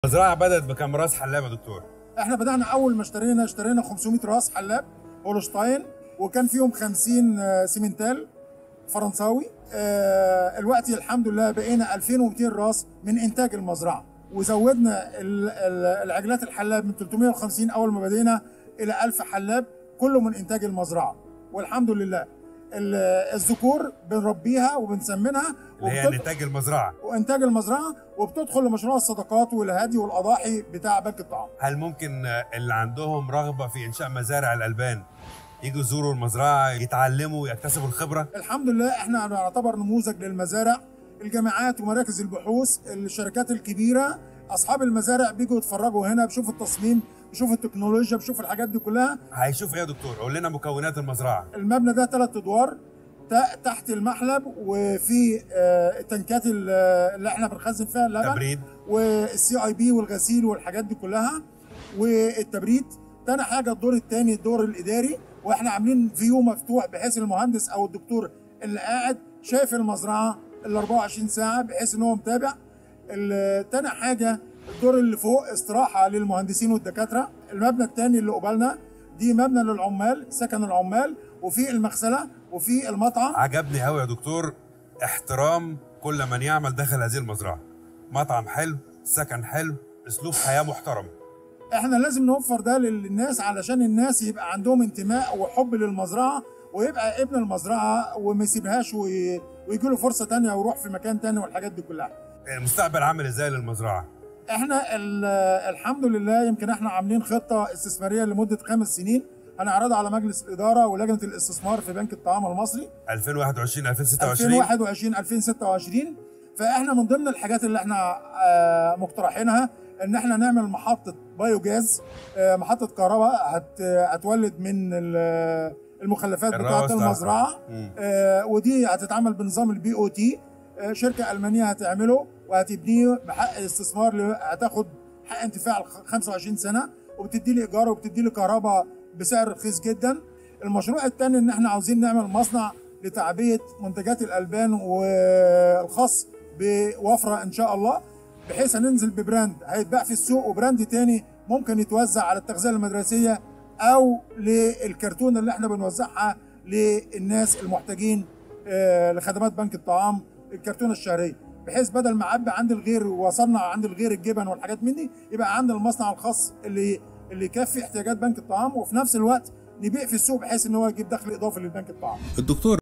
المزرعه بدات بكام راس حلاب يا دكتور احنا بدأنا أول ما اشترينا اشترينا 500 راس حلاب هولشتاين وكان فيهم 50 آه، سيمنتال فرنساوي آه، الوقت الحمد لله بقينا 2200 راس من إنتاج المزرعة وزودنا ال- ال- العجلات الحلاب من 350 أول ما بدينا إلى 1000 حلاب كله من إنتاج المزرعة والحمد لله ال- الذكور بنربيها وبنسمنها اللي هي وبتد- نتاج المزرعه وانتاج المزرعه وبتدخل لمشروع الصدقات والهدي والاضاحي بتاع بنك الطعام هل ممكن آه، اللي عندهم رغبه في انشاء مزارع الالبان يجوا يزوروا المزرعه يتعلموا يكتسبوا الخبره الحمد لله احنا نعتبر نموذج للمزارع الجامعات ومراكز البحوث الشركات الكبيره اصحاب المزارع بيجوا يتفرجوا هنا بيشوفوا التصميم بيشوفوا التكنولوجيا بيشوفوا الحاجات دي كلها هيشوف ايه يا دكتور قول لنا مكونات المزرعه المبنى ده ثلاث ادوار تا- تحت المحلب وفي آه، التنكات ال- اللي احنا بنخزن فيها اللبن تبريد والسي اي بي والغسيل والحاجات دي كلها والتبريد تاني حاجه الدور الثاني الدور الاداري واحنا عاملين فيو مفتوح بحيث المهندس او الدكتور اللي قاعد شايف المزرعه ال 24 ساعه بحيث ان هو متابع ال- تاني حاجه الدور اللي فوق استراحه للمهندسين والدكاتره المبنى الثاني اللي قبالنا دي مبنى للعمال سكن العمال وفي المغسله وفي المطعم عجبني قوي يا دكتور احترام كل من يعمل داخل هذه المزرعه مطعم حلو سكن حلو اسلوب حياه محترم احنا لازم نوفر ده للناس علشان الناس يبقى عندهم انتماء وحب للمزرعه ويبقى ابن المزرعه وما يسيبهاش وي... ويجي له فرصه تانية ويروح في مكان تاني والحاجات دي كلها. المستقبل عامل ازاي للمزرعه احنا ال... الحمد لله يمكن احنا عاملين خطه استثماريه لمده خمس سنين هنعرضها على مجلس الاداره ولجنه الاستثمار في بنك الطعام المصري 2021 2026 2021 2026 فاحنا من ضمن الحاجات اللي احنا آه، مقترحينها ان احنا نعمل محطه بايوجاز آه، محطه كهرباء هت هتولد من ال- المخلفات بتاعه الرواسب بتاعتها. المزرعه مم. آه، ودي هتتعمل بنظام البي او تي شركه المانيه هتعمله وهتبنيه بحق استثمار ل- هتاخد حق انتفاع ال 25 سنه وبتدي لي ايجار وبتدي لي كهرباء بسعر رخيص جدا المشروع الثاني ان احنا عاوزين نعمل مصنع لتعبئه منتجات الالبان والخاص بوفره ان شاء الله بحيث هننزل ببراند هيتباع في السوق وبراند تاني ممكن يتوزع على التغذيه المدرسيه او للكرتونه اللي احنا بنوزعها للناس المحتاجين آه، لخدمات بنك الطعام الكرتونه الشهريه بحيث بدل ما اعبي عند الغير واصنع عند الغير الجبن والحاجات من دي يبقى عند المصنع الخاص اللي اللي يكفي احتياجات بنك الطعام وفي نفس الوقت نبيع في السوق بحيث ان هو يجيب دخل اضافي للبنك الطعام الدكتور